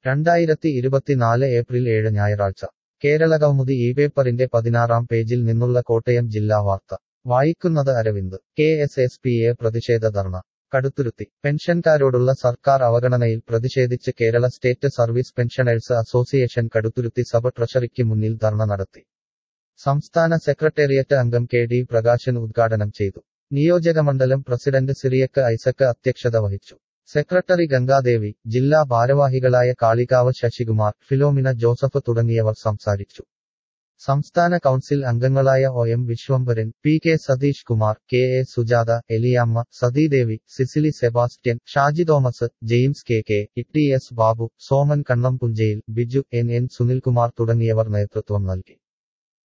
രണ്ടായിരത്തി ഇരുപത്തിനാല് ഏപ്രിൽ ഏഴ് ഞായറാഴ്ച കേരളകൗമുദി ഈ പേപ്പറിന്റെ പതിനാറാം പേജിൽ നിന്നുള്ള കോട്ടയം ജില്ലാ വാർത്ത വായിക്കുന്നത് Aravind K S S P A പ്രതിഷേധ ധർണ കടുത്തുരുത്തി പെൻഷൻകാരോടുള്ള സർക്കാർ അവഗണനയിൽ പ്രതിഷേധിച്ച് Kerala state service pensioners association Kaduthuruthy സഭ ട്രഷറിക്ക് മുന്നിൽ ധർണ നടത്തി സംസ്ഥാന സെക്രട്ടേറിയറ്റ് അംഗം കെ ഡി പ്രകാശൻ ഉദ്ഘാടനം ചെയ്തു നിയോജകമണ്ഡലം പ്രസിഡന്റ് സിറിയക്ക് ഐസക്ക് അധ്യക്ഷത വഹിച്ചു സെക്രട്ടറി ഗംഗാദേവി ജില്ലാ ഭാരവാഹികളായ കാളികാവ് ശശികുമാർ ഫിലോമിന ജോസഫ് തുടങ്ങിയവർ സംസാരിച്ചു സംസ്ഥാന കൗൺസിൽ അംഗങ്ങളായ O M Viswambharan P K Satheesh Kumar K A Sujatha Eliyamma Sathidevi Cicily Sebastian Shaji Thomas James K K E S Babu Soman കണ്ണംപുഞ്ചയിൽ ബിജു എൻ എൻ സുനിൽകുമാർ തുടങ്ങിയവർ നേതൃത്വം നൽകി